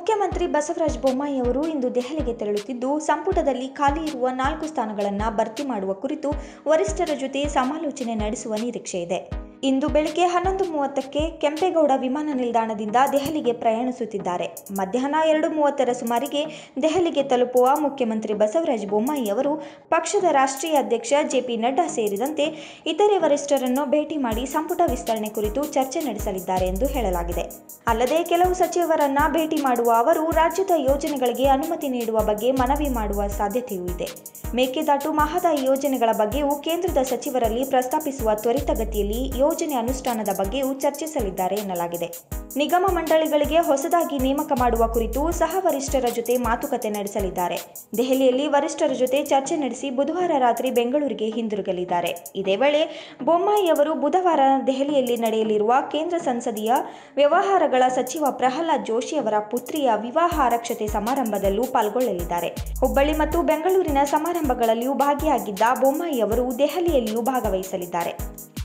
ಮುಖ್ಯಮಂತ್ರಿ ಬಸವರಾಜ ಬೊಮ್ಮಾಯಿ ಅವರು ಇಂದು ದೆಹಲಿಗೆ ತೆರಳುತ್ತಿದ್ದು ಸಂಪುಟದಲ್ಲಿ ಖಾಲಿ ಇರುವ ನಾಲ್ಕು ಸ್ಥಾನಗಳನ್ನು ಭರ್ತಿ ಮಾಡುವ ಕುರಿತು ವರಿಷ್ಠರ ಜೊತೆ ಸಮಾಲೋಚನೆ ನಡೆಸುವ ನಿರೀಕ್ಷೆ ಇದೆ ಇಂದು ಬೆಳಗ್ಗೆ ಹನ್ನೊಂದು ಮೂವತ್ತಕ್ಕೆ ಕೆಂಪೇಗೌಡ ವಿಮಾನ ನಿಲ್ದಾಣದಿಂದ ದೆಹಲಿಗೆ ಪ್ರಯಾಣಿಸುತ್ತಿದ್ದಾರೆ ಮಧ್ಯಾಹ್ನ ಎರಡು ಮೂವತ್ತರ ಸುಮಾರಿಗೆ ದೆಹಲಿಗೆ ತಲುಪುವ ಮುಖ್ಯಮಂತ್ರಿ ಬಸವರಾಜ ಬೊಮ್ಮಾಯಿ ಅವರು ಪಕ್ಷದ ರಾಷ್ಟ್ರೀಯ ಅಧ್ಯಕ್ಷ ಜೆಪಿ ನಡ್ಡಾ ಸೇರಿದಂತೆ ಇತರೆ ವರಿಷ್ಠರನ್ನು ಭೇಟಿ ಮಾಡಿ ಸಂಪುಟ ವಿಸ್ತರಣೆ ಕುರಿತು ಚರ್ಚೆ ನಡೆಸಲಿದ್ದಾರೆ ಎಂದು ಹೇಳಲಾಗಿದೆ ಅಲ್ಲದೆ ಕೆಲವು ಸಚಿವರನ್ನ ಭೇಟಿ ಮಾಡುವ ಅವರು ರಾಜ್ಯದ ಯೋಜನೆಗಳಿಗೆ ಅನುಮತಿ ನೀಡುವ ಬಗ್ಗೆ ಮನವಿ ಮಾಡುವ ಸಾಧ್ಯತೆಯೂ ಇದೆ ಮೇಕೆದಾಟು ಮಹದಾಯಿ ಯೋಜನೆಗಳ ಬಗ್ಗೆಯೂ ಕೇಂದ್ರದ ಸಚಿವರಲ್ಲಿ ಪ್ರಸ್ತಾಪಿಸುವ ತ್ವರಿತಗತಿಯಲ್ಲಿ ಯೋಜನೆ ಅನುಷ್ಠಾನದ ಬಗ್ಗೆಯೂ ಚರ್ಚಿಸಲಿದ್ದಾರೆ ಎನ್ನಲಾಗಿದೆ ನಿಗಮ ಮಂಡಳಿಗಳಿಗೆ ಹೊಸದಾಗಿ ನೇಮಕ ಮಾಡುವ ಕುರಿತು ಸಹ ವರಿಷ್ಠರ ಜೊತೆ ಮಾತುಕತೆ ನಡೆಸಲಿದ್ದಾರೆ ದೆಹಲಿಯಲ್ಲಿ ವರಿಷ್ಠರ ಜೊತೆ ಚರ್ಚೆ ನಡೆಸಿ ಬುಧವಾರ ರಾತ್ರಿ ಬೆಂಗಳೂರಿಗೆ ಹಿಂದಿರುಗಲಿದ್ದಾರೆ ಇದೇ ವೇಳೆ ಬೊಮ್ಮಾಯಿ ಅವರು ಬುಧವಾರ ದೆಹಲಿಯಲ್ಲಿ ನಡೆಯಲಿರುವ ಕೇಂದ್ರ ಸಂಸದೀಯ ವ್ಯವಹಾರಗಳ ಸಚಿವ ಪ್ರಹ್ಲಾದ್ ಜೋಶಿ ಅವರ ಪುತ್ರಿಯ ವಿವಾಹ ಆರಕ್ಷತೆ ಸಮಾರಂಭದಲ್ಲೂ ಪಾಲ್ಗೊಳ್ಳಲಿದ್ದಾರೆ ಹುಬ್ಬಳ್ಳಿ ಮತ್ತು ಬೆಂಗಳೂರಿನ ಸಮಾರಂಭಗಳಲ್ಲಿಯೂ ಭಾಗಿಯಾಗಿದ್ದ ಬೊಮ್ಮಾಯಿ ಅವರು ದೆಹಲಿಯಲ್ಲಿಯೂ ಭಾಗವಹಿಸಲಿದ್ದಾರೆ